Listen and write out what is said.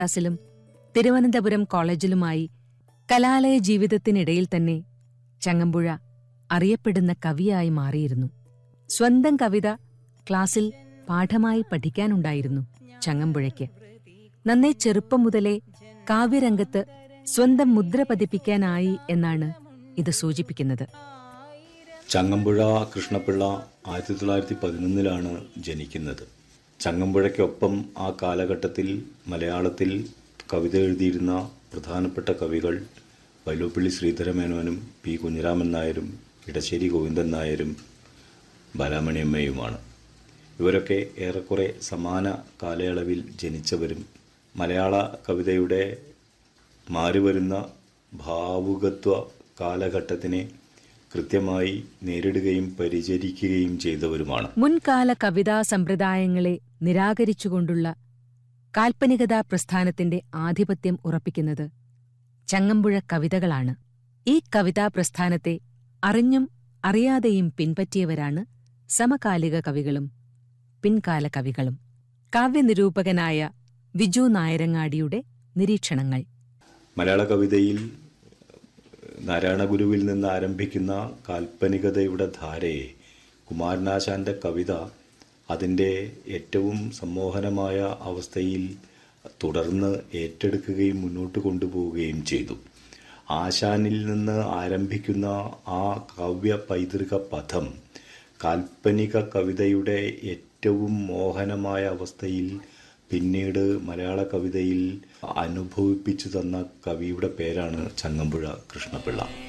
ക്ലാസിലും തിരുവനന്തപുരം കോളേജിലുമായി കലാലയ ജീവിതത്തിനിടയിൽ തന്നെ ചങ്ങമ്പുഴ അറിയപ്പെടുന്ന കവിയായി മാറിയിരുന്നു സ്വന്തം കവിത ക്ലാസ്സിൽ പാഠമായി പഠിക്കാനുണ്ടായിരുന്നു ചങ്ങമ്പുഴയ്ക്ക് നന്നേ ചെറുപ്പം മുതലേ കാവ്യരംഗത്ത് സ്വന്തം മുദ്ര പതിപ്പിക്കാനായി എന്നാണ് ഇത് സൂചിപ്പിക്കുന്നത് ചങ്ങമ്പുഴ കൃഷ്ണപിള്ള ആയിരത്തി തൊള്ളായിരത്തി പതിനൊന്നിലാണ് ജനിക്കുന്നത് ചങ്ങമ്പുഴയ്ക്കൊപ്പം ആ കാലഘട്ടത്തിൽ മലയാളത്തിൽ കവിത എഴുതിയിരുന്ന പ്രധാനപ്പെട്ട കവികൾ വൈലോപ്പിള്ളി ശ്രീധരമേനോനും പി കുഞ്ഞിരാമൻ നായരും ഇടശ്ശേരി ഗോവിന്ദൻ നായരും ബാലാമണിയമ്മയുമാണ് ഇവരൊക്കെ ഏറെക്കുറെ സമാന കാലയളവിൽ ജനിച്ചവരും മലയാള കവിതയുടെ മാറിവരുന്ന ഭാവുകത്വ കാലഘട്ടത്തിനെ കൃത്യമായി നേരിടുകയും പരിചരിക്കുകയും ചെയ്തവരുമാണ് മുൻകാല കവിതാ സമ്പ്രദായങ്ങളെ നിരാകരിച്ചുകൊണ്ടുള്ള കാൽപ്പനികതാ പ്രസ്ഥാനത്തിന്റെ ആധിപത്യം ഉറപ്പിക്കുന്നത് ചങ്ങമ്പുഴ കവിതകളാണ് ഈ കവിതാ പ്രസ്ഥാനത്തെ അറിഞ്ഞും അറിയാതെയും പിൻപറ്റിയവരാണ് സമകാലിക കവികളും പിൻകാല കവികളും കാവ്യനിരൂപകനായ വിജു നായരങ്ങാടിയുടെ നിരീക്ഷണങ്ങൾ മലയാള കവിതയിൽ നാരായണഗുരുവിൽ നിന്ന് ആരംഭിക്കുന്ന കാൽപ്പനികതയുടെ ധാരയെ കുമാരനാശാന്റെ കവിത അതിൻ്റെ ഏറ്റവും സമ്മോഹനമായ അവസ്ഥയിൽ തുടർന്ന് ഏറ്റെടുക്കുകയും മുന്നോട്ട് കൊണ്ടുപോവുകയും ചെയ്തു ആശാനിൽ നിന്ന് ആരംഭിക്കുന്ന ആ കാവ്യ പൈതൃക പഥം കാൽപ്പനിക കവിതയുടെ ഏറ്റവും മോഹനമായ അവസ്ഥയിൽ പിന്നീട് മലയാള കവിതയിൽ അനുഭവിപ്പിച്ചു തന്ന കവിയുടെ പേരാണ് ചങ്ങമ്പുഴ കൃഷ്ണപിള്ള